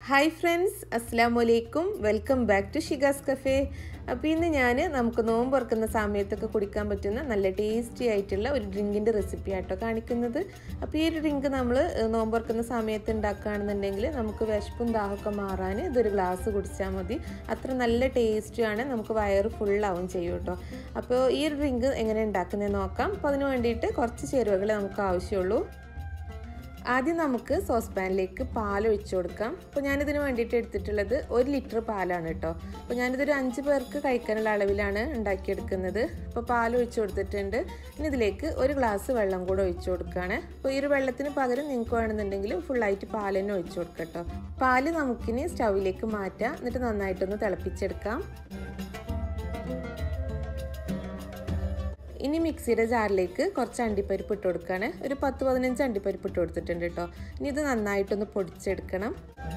hi friends അസ്സാം വലൈക്കും welcome back to Shigas cafe അപ്പോൾ ഇന്ന് ഞാൻ നമുക്ക് നോമ്പ് തുറക്കുന്ന സമയത്തൊക്കെ കുടിക്കാൻ പറ്റുന്ന നല്ല ടേസ്റ്റി ആയിട്ടുള്ള ഒരു ഡ്രിങ്കിൻ്റെ റെസിപ്പി ആട്ടോ കാണിക്കുന്നത് അപ്പോൾ ഈ ഒരു ഡ്രിങ്ക് നമ്മൾ നോമ്പ് തുറക്കുന്ന സമയത്ത് ഉണ്ടാക്കുകയാണെന്നുണ്ടെങ്കിൽ നമുക്ക് വിശപ്പും ദാഹമൊക്കെ മാറാൻ ഇതൊരു ഗ്ലാസ് കുടിച്ചാൽ മതി അത്ര നല്ല ടേസ്റ്റിയാണ് നമുക്ക് വയറ് ഫുള്ളാവും ചെയ്യും കേട്ടോ അപ്പോൾ ഈ ഒരു ഡ്രിങ്ക് എങ്ങനെ ഉണ്ടാക്കുന്നത് നോക്കാം അപ്പോൾ അതിന് വേണ്ടിയിട്ട് കുറച്ച് ചേരുവകൾ നമുക്ക് ആവശ്യമുള്ളൂ ആദ്യം നമുക്ക് സോസ് പാനിലേക്ക് പാൽ ഒഴിച്ചു കൊടുക്കാം അപ്പോൾ ഞാനിതിന് വേണ്ടിയിട്ട് എടുത്തിട്ടുള്ളത് ഒരു ലിറ്റർ പാലാണ് കേട്ടോ അപ്പോൾ ഞാനിതൊരു അഞ്ച് പേർക്ക് കഴിക്കാനുള്ള അളവിലാണ് ഉണ്ടാക്കിയെടുക്കുന്നത് അപ്പോൾ പാൽ ഒഴിച്ചു കൊടുത്തിട്ടുണ്ട് ഇനി ഇതിലേക്ക് ഒരു ഗ്ലാസ് വെള്ളം കൂടെ ഒഴിച്ചു കൊടുക്കുകയാണ് അപ്പോൾ ഈ ഒരു വെള്ളത്തിന് പകരം നിങ്ങൾക്ക് വേണമെന്നുണ്ടെങ്കിൽ ഫുള്ളായിട്ട് പാൽ തന്നെ ഒഴിച്ചു കൊടുക്കാം കേട്ടോ പാല് നമുക്കിനി സ്റ്റൗവിലേക്ക് മാറ്റാം എന്നിട്ട് നന്നായിട്ടൊന്ന് തിളപ്പിച്ചെടുക്കാം ഇനി മിക്സിയുടെ ജാറിലേക്ക് കുറച്ച് അണ്ടിപ്പരിപ്പ് ഇട്ട് കൊടുക്കുകയാണ് ഒരു പത്ത് പതിനഞ്ച് അണ്ടിപ്പരിപ്പ് ഇട്ട് കൊടുത്തിട്ടുണ്ട് കേട്ടോ ഇനി ഇത് നന്നായിട്ടൊന്ന് പൊടിച്ചെടുക്കണം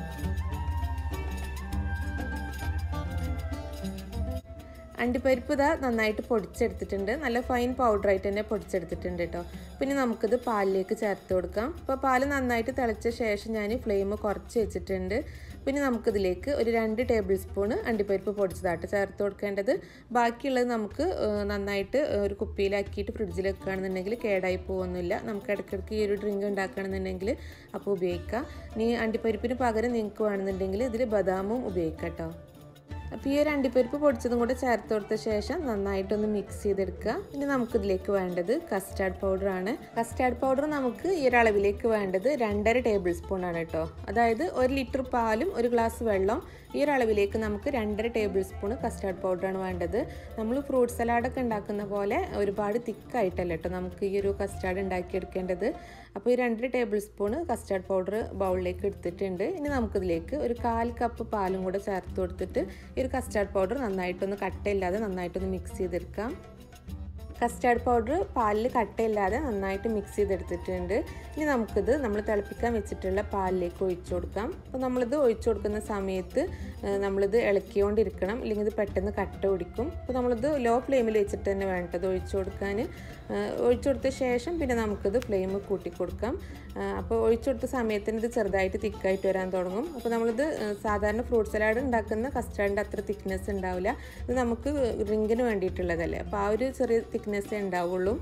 അണ്ടിപ്പരിപ്പ് ഇതാ നന്നായിട്ട് പൊടിച്ചെടുത്തിട്ടുണ്ട് നല്ല ഫൈൻ പൗഡറായിട്ട് തന്നെ പൊടിച്ചെടുത്തിട്ടുണ്ട് കേട്ടോ പിന്നെ നമുക്കിത് പാലിലേക്ക് ചേർത്ത് കൊടുക്കാം അപ്പോൾ പാൽ നന്നായിട്ട് തിളച്ച ശേഷം ഞാൻ ഫ്ലെയിം കുറച്ച് വെച്ചിട്ടുണ്ട് പിന്നെ നമുക്കിതിലേക്ക് ഒരു രണ്ട് ടേബിൾ സ്പൂൺ അണ്ടിപ്പരിപ്പ് പൊടിച്ചതായിട്ട് ചേർത്ത് കൊടുക്കേണ്ടത് ബാക്കിയുള്ളത് നമുക്ക് നന്നായിട്ട് ഒരു കുപ്പിയിലാക്കിയിട്ട് ഫ്രിഡ്ജിൽ വെക്കുകയാണെന്നുണ്ടെങ്കിൽ കേടായി പോകുന്നില്ല നമുക്ക് ഇടയ്ക്കിടയ്ക്ക് ഈ ഒരു ഡ്രിങ്ക് ഉണ്ടാക്കുകയാണെന്നുണ്ടെങ്കിൽ അപ്പോൾ ഉപയോഗിക്കാം ഇനി അണ്ടിപ്പരിപ്പിന് പകരം നിങ്ങൾക്ക് വേണമെന്നുണ്ടെങ്കിൽ ഇതിൽ ബദാമും ഉപയോഗിക്കാം കേട്ടോ അപ്പോൾ ഈ ഒരു അണ്ടിപ്പരിപ്പ് പൊടിച്ചതും കൂടെ ചേർത്ത് കൊടുത്ത ശേഷം നന്നായിട്ടൊന്ന് മിക്സ് ചെയ്തെടുക്കുക ഇനി നമുക്കിതിലേക്ക് വേണ്ടത് കസ്റ്റാർഡ് പൗഡറാണ് കസ്റ്റാർഡ് പൗഡർ നമുക്ക് ഈ ഒരു അളവിലേക്ക് വേണ്ടത് രണ്ടര ടേബിൾ സ്പൂൺ ആണ് കേട്ടോ അതായത് ഒരു ലിറ്റർ പാലും ഒരു ഗ്ലാസ് വെള്ളം ഈ ഒരു അളവിലേക്ക് നമുക്ക് രണ്ടര ടേബിൾ സ്പൂൺ കസ്റ്റാർഡ് പൗഡറാണ് വേണ്ടത് നമ്മൾ ഫ്രൂട്ട് സലാഡൊക്കെ ഉണ്ടാക്കുന്ന പോലെ ഒരുപാട് തിക്കായിട്ടല്ല കേട്ടോ നമുക്ക് ഈ ഒരു കസ്റ്റാർഡ് ഉണ്ടാക്കിയെടുക്കേണ്ടത് അപ്പോൾ ഈ രണ്ടര ടേബിൾ സ്പൂൺ കസ്റ്റാർഡ് പൗഡർ ബൗളിലേക്ക് എടുത്തിട്ടുണ്ട് ഇനി നമുക്കിതിലേക്ക് ഒരു കാൽ കപ്പ് പാലും കൂടെ ചേർത്ത് കൊടുത്തിട്ട് ഈ ഒരു കസ്റ്റാർഡ് പൗഡർ നന്നായിട്ടൊന്ന് കട്ടയില്ലാതെ നന്നായിട്ടൊന്ന് മിക്സ് ചെയ്തെടുക്കാം കസ്റ്റാർഡ് പൗഡർ പാലിൽ കട്ടയില്ലാതെ നന്നായിട്ട് മിക്സ് ചെയ്തെടുത്തിട്ടുണ്ട് ഇനി നമുക്കിത് നമ്മൾ തിളപ്പിക്കാൻ വെച്ചിട്ടുള്ള പാലിലേക്ക് ഒഴിച്ചു കൊടുക്കാം അപ്പോൾ നമ്മളിത് ഒഴിച്ചു കൊടുക്കുന്ന സമയത്ത് നമ്മളിത് ഇളക്കിക്കൊണ്ടിരിക്കണം ഇല്ലെങ്കിൽ ഇത് പെട്ടെന്ന് കട്ട പിടിക്കും അപ്പോൾ നമ്മളിത് ലോ ഫ്ലെയിമിൽ വെച്ചിട്ട് തന്നെ വേണ്ടത് ഒഴിച്ചു കൊടുക്കാൻ ഒഴിച്ചു കൊടുത്ത ശേഷം പിന്നെ നമുക്കിത് ഫ്ലെയിം കൂട്ടി കൊടുക്കാം അപ്പോൾ ഒഴിച്ചു കൊടുത്ത സമയത്തിന് ഇത് ചെറുതായിട്ട് തിക്കായിട്ട് വരാൻ തുടങ്ങും അപ്പോൾ നമ്മളിത് സാധാരണ ഫ്രൂട്ട് സലാഡ് ഉണ്ടാക്കുന്ന കസ്റ്റാർഡിൻ്റെ അത്ര തിക്നെസ് ഉണ്ടാവില്ല ഇത് നമുക്ക് ഡ്രിങ്കിന് വേണ്ടിയിട്ടുള്ളതല്ലേ അപ്പോൾ ആ ഒരു ചെറിയ തിക്നെസ്സേ ഉണ്ടാവുള്ളൂ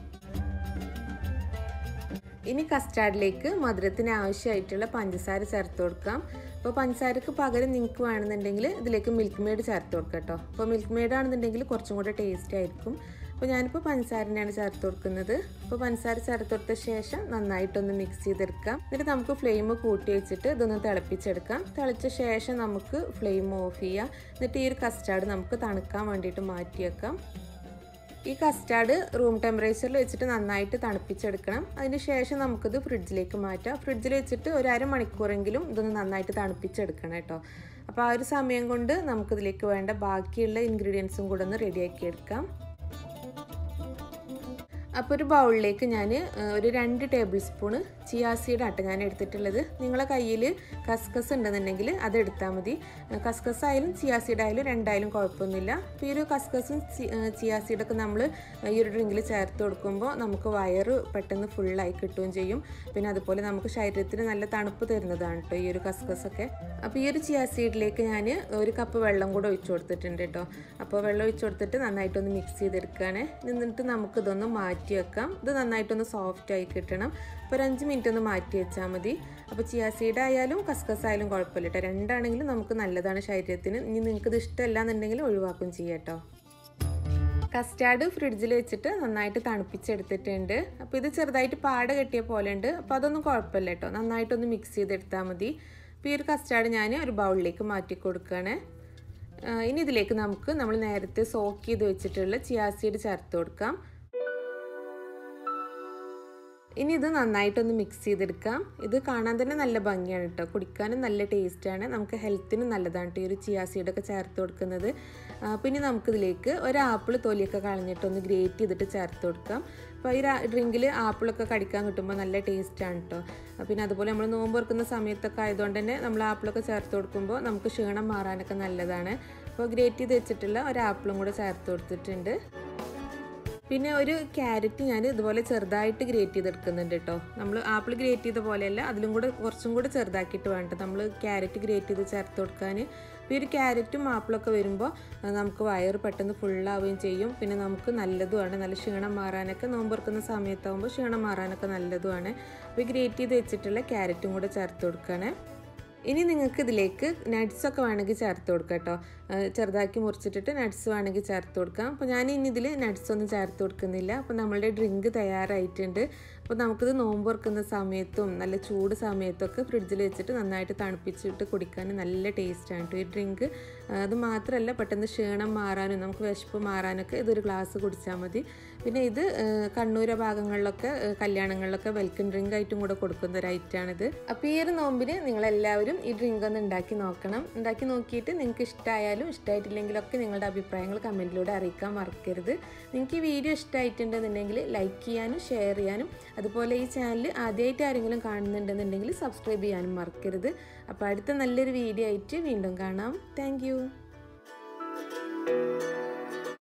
ഇനി കസ്റ്റാർഡിലേക്ക് മധുരത്തിന് ആവശ്യമായിട്ടുള്ള പഞ്ചസാര ചേർത്ത് കൊടുക്കാം അപ്പോൾ പഞ്ചസാരക്ക് പകരം നിങ്ങൾക്ക് വേണമെന്നുണ്ടെങ്കിൽ ഇതിലേക്ക് മിൽക്ക് മെയ്ഡ് ചേർത്ത് കൊടുക്കാം കേട്ടോ അപ്പോൾ മിൽക്ക് മെയ്ഡ് ആണെന്നുണ്ടെങ്കിൽ കുറച്ചും കൂടെ ടേസ്റ്റ് ആയിരിക്കും അപ്പോൾ ഞാനിപ്പോൾ പഞ്ചസാരനെയാണ് ചേർത്ത് കൊടുക്കുന്നത് അപ്പോൾ പഞ്ചസാര ചേർത്ത് കൊടുത്ത ശേഷം നന്നായിട്ടൊന്ന് മിക്സ് ചെയ്തെടുക്കാം എന്നിട്ട് നമുക്ക് ഫ്ലെയിം കൂട്ടി വെച്ചിട്ട് ഇതൊന്ന് തിളപ്പിച്ചെടുക്കാം തിളച്ച ശേഷം നമുക്ക് ഫ്ലെയിം ഓഫ് ചെയ്യാം എന്നിട്ട് ഈ ഒരു കസ്റ്റാർഡ് നമുക്ക് തണുക്കാൻ വേണ്ടിയിട്ട് മാറ്റി വെക്കാം ഈ കസ്റ്റാർഡ് റൂം ടെമ്പറേച്ചറിൽ വെച്ചിട്ട് നന്നായിട്ട് തണുപ്പിച്ചെടുക്കണം അതിന് ശേഷം നമുക്കിത് ഫ്രിഡ്ജിലേക്ക് മാറ്റാം ഫ്രിഡ്ജിൽ വെച്ചിട്ട് ഒരു അരമണിക്കൂറെങ്കിലും ഇതൊന്ന് നന്നായിട്ട് തണുപ്പിച്ചെടുക്കണം കേട്ടോ അപ്പോൾ ആ ഒരു സമയം കൊണ്ട് നമുക്കിതിലേക്ക് വേണ്ട ബാക്കിയുള്ള ഇൻഗ്രീഡിയൻസും കൂടെ ഒന്ന് റെഡിയാക്കി എടുക്കാം അപ്പോൾ ഒരു ബൗളിലേക്ക് ഞാൻ ഒരു രണ്ട് ടേബിൾ സ്പൂണ് ചിയാസീഡ് ആട്ടോ ഞാൻ എടുത്തിട്ടുള്ളത് നിങ്ങളെ കയ്യിൽ കസ്കസ് ഉണ്ടെന്നുണ്ടെങ്കിൽ അത് എടുത്താൽ മതി കസ്കസ് ആയാലും ചിയാസീഡ് ആയാലും രണ്ടായാലും കുഴപ്പമൊന്നുമില്ല അപ്പോൾ ഈ ഒരു കസ്കസും ചിയാസീഡൊക്കെ നമ്മൾ ഈ ഒരു ഡ്രിങ്കിൽ ചേർത്ത് കൊടുക്കുമ്പോൾ നമുക്ക് വയറ് പെട്ടെന്ന് ഫുള്ളായി കിട്ടുകയും ചെയ്യും പിന്നെ അതുപോലെ നമുക്ക് ശരീരത്തിന് നല്ല തണുപ്പ് തരുന്നതാണ് കേട്ടോ ഈ ഒരു കസ്കസൊക്കെ അപ്പോൾ ഈ ഒരു ചിയാസീഡിലേക്ക് ഞാൻ ഒരു കപ്പ് വെള്ളം കൂടെ ഒഴിച്ചു കൊടുത്തിട്ടുണ്ട് കേട്ടോ അപ്പോൾ വെള്ളം ഒഴിച്ചു കൊടുത്തിട്ട് നന്നായിട്ടൊന്ന് മിക്സ് ചെയ്തെടുക്കുകയാണ് എന്നിട്ട് നമുക്കിതൊന്ന് മാറ്റി മാറ്റി വെക്കാം ഇത് നന്നായിട്ടൊന്ന് സോഫ്റ്റ് ആയി കിട്ടണം അപ്പോൾ ഒരു അഞ്ച് മിനിറ്റ് ഒന്ന് മാറ്റി വെച്ചാൽ മതി അപ്പോൾ ചിയാ സീഡ് ആയാലും കസ്കസ് ആയാലും കുഴപ്പമില്ല കേട്ടോ രണ്ടാണെങ്കിലും നമുക്ക് നല്ലതാണ് ശരീരത്തിന് ഇനി നിങ്ങൾക്ക് ഇത് ഇഷ്ടമല്ല എന്നുണ്ടെങ്കിൽ ഒഴിവാക്കും ചെയ്യാം കേട്ടോ കസ്റ്റാർഡ് ഫ്രിഡ്ജിൽ വെച്ചിട്ട് നന്നായിട്ട് തണുപ്പിച്ചെടുത്തിട്ടുണ്ട് അപ്പോൾ ഇത് ചെറുതായിട്ട് പാട കെട്ടിയ പോലെ ഉണ്ട് അപ്പോൾ അതൊന്നും കുഴപ്പമില്ല കേട്ടോ നന്നായിട്ടൊന്ന് മിക്സ് ചെയ്തെടുത്താൽ മതി അപ്പോൾ ഈ ഒരു കസ്റ്റാർഡ് ഞാൻ ഒരു ബൗളിലേക്ക് മാറ്റി കൊടുക്കുകയാണ് ഇനി ഇതിലേക്ക് നമുക്ക് നമ്മൾ നേരത്തെ സോക്ക് ചെയ്ത് വെച്ചിട്ടുള്ള ചിയാസീഡ് ചേർത്ത് കൊടുക്കാം ഇനി ഇത് നന്നായിട്ടൊന്ന് മിക്സ് ചെയ്തെടുക്കാം ഇത് കാണാൻ തന്നെ നല്ല ഭംഗിയാണ് കേട്ടോ കുടിക്കാനും നല്ല ടേസ്റ്റാണ് നമുക്ക് ഹെൽത്തിനും നല്ലതാണ് കേട്ടോ ഈ ഒരു ചിയാ സീഡൊക്കെ ചേർത്ത് കൊടുക്കുന്നത് പിന്നെ നമുക്കിതിലേക്ക് ഒരു ആപ്പിൾ തൊലിയൊക്കെ കളഞ്ഞിട്ടൊന്ന് ഗ്രേറ്റ് ചെയ്തിട്ട് ചേർത്ത് കൊടുക്കാം അപ്പോൾ ഈ ഡ്രിങ്കിൽ ആപ്പിളൊക്കെ കടിക്കാൻ കിട്ടുമ്പോൾ നല്ല ടേസ്റ്റാണ് കേട്ടോ പിന്നെ അതുപോലെ നമ്മൾ നോമ്പ് തുറക്കുന്ന സമയത്തൊക്കെ ആയതുകൊണ്ട് തന്നെ നമ്മൾ ആപ്പിളൊക്കെ ചേർത്ത് കൊടുക്കുമ്പോൾ നമുക്ക് ക്ഷീണം മാറാനൊക്കെ നല്ലതാണ് അപ്പോൾ ഗ്രേറ്റ് ചെയ്ത് വെച്ചിട്ടുള്ള ഒരു ആപ്പിളും കൂടെ ചേർത്ത് കൊടുത്തിട്ടുണ്ട് പിന്നെ ഒരു ക്യാരറ്റ് ഞാൻ ഇതുപോലെ ചെറുതായിട്ട് ഗ്രേറ്റ് ചെയ്തെടുക്കുന്നുണ്ട് കേട്ടോ നമ്മൾ ആപ്പിൾ ഗ്രേറ്റ് ചെയ്ത പോലെയല്ല അതിലും കൂടെ കുറച്ചും കൂടെ ചെറുതാക്കിയിട്ട് വേണ്ട നമ്മൾ ക്യാരറ്റ് ഗ്രേറ്റ് ചെയ്ത് ചേർത്ത് കൊടുക്കാൻ ഈ ഒരു ക്യാരറ്റും ആപ്പിളൊക്കെ വരുമ്പോൾ നമുക്ക് വയറ് പെട്ടെന്ന് ഫുള്ളാവുകയും ചെയ്യും പിന്നെ നമുക്ക് നല്ലതുമാണ് നല്ല ക്ഷീണം മാറാനൊക്കെ നോമ്പുറക്കുന്ന സമയത്താകുമ്പോൾ ക്ഷീണം മാറാനൊക്കെ നല്ലതുമാണ് അപ്പോൾ ഗ്രേറ്റ് ചെയ്ത് വെച്ചിട്ടുള്ള ക്യാരറ്റും കൂടെ ചേർത്ത് കൊടുക്കണേ ഇനി നിങ്ങൾക്ക് ഇതിലേക്ക് നട്ട്സൊക്കെ വേണമെങ്കിൽ ചേർത്ത് കൊടുക്കാം കേട്ടോ ചെറുതാക്കി മുറിച്ചിട്ടിട്ട് നട്ട്സ് വേണമെങ്കിൽ ചേർത്ത് കൊടുക്കാം അപ്പോൾ ഞാൻ ഇനി ഇതിൽ നട്ട്സ് ഒന്നും ചേർത്ത് കൊടുക്കുന്നില്ല അപ്പോൾ നമ്മളുടെ ഡ്രിങ്ക് തയ്യാറായിട്ടുണ്ട് അപ്പോൾ നമുക്കിത് നോമ്പ് തുറക്കുന്ന സമയത്തും നല്ല ചൂട് സമയത്തൊക്കെ ഫ്രിഡ്ജിൽ വെച്ചിട്ട് നന്നായിട്ട് തണുപ്പിച്ചിട്ട് കുടിക്കാൻ നല്ല ടേസ്റ്റാണ് കേട്ടോ ഈ ഡ്രിങ്ക് അത് മാത്രമല്ല പെട്ടെന്ന് ക്ഷീണം മാറാനും നമുക്ക് വിശപ്പ് മാറാനൊക്കെ ഇതൊരു ഗ്ലാസ് കുടിച്ചാൽ മതി പിന്നെ ഇത് കണ്ണൂര ഭാഗങ്ങളിലൊക്കെ കല്യാണങ്ങളിലൊക്കെ വെൽക്കം ഡ്രിങ്ക് ആയിട്ടും കൂടെ കൊടുക്കുന്ന ഒരു ഐറ്റാണിത് അപ്പോൾ ഈ ഒരു നോമ്പിന് നിങ്ങളെല്ലാവരും ഈ ഡ്രിങ്ക് ഒന്ന് ഉണ്ടാക്കി നോക്കണം ഉണ്ടാക്കി നോക്കിയിട്ട് നിങ്ങൾക്ക് ഇഷ്ടമായാലും ഇഷ്ടമായിട്ടില്ലെങ്കിലൊക്കെ നിങ്ങളുടെ അഭിപ്രായങ്ങൾ കമൻറ്റിലൂടെ അറിയിക്കാൻ മറക്കരുത് നിങ്ങൾക്ക് ഈ വീഡിയോ ഇഷ്ടമായിട്ടുണ്ടെന്നുണ്ടെങ്കിൽ ലൈക്ക് ചെയ്യാനും ഷെയർ ചെയ്യാനും അതുപോലെ ഈ ചാനൽ ആദ്യമായിട്ട് ആരെങ്കിലും കാണുന്നുണ്ടെന്നുണ്ടെങ്കിൽ സബ്സ്ക്രൈബ് ചെയ്യാനും മറക്കരുത് അപ്പോൾ അടുത്ത നല്ലൊരു വീഡിയോ ആയിട്ട് വീണ്ടും കാണാം താങ്ക്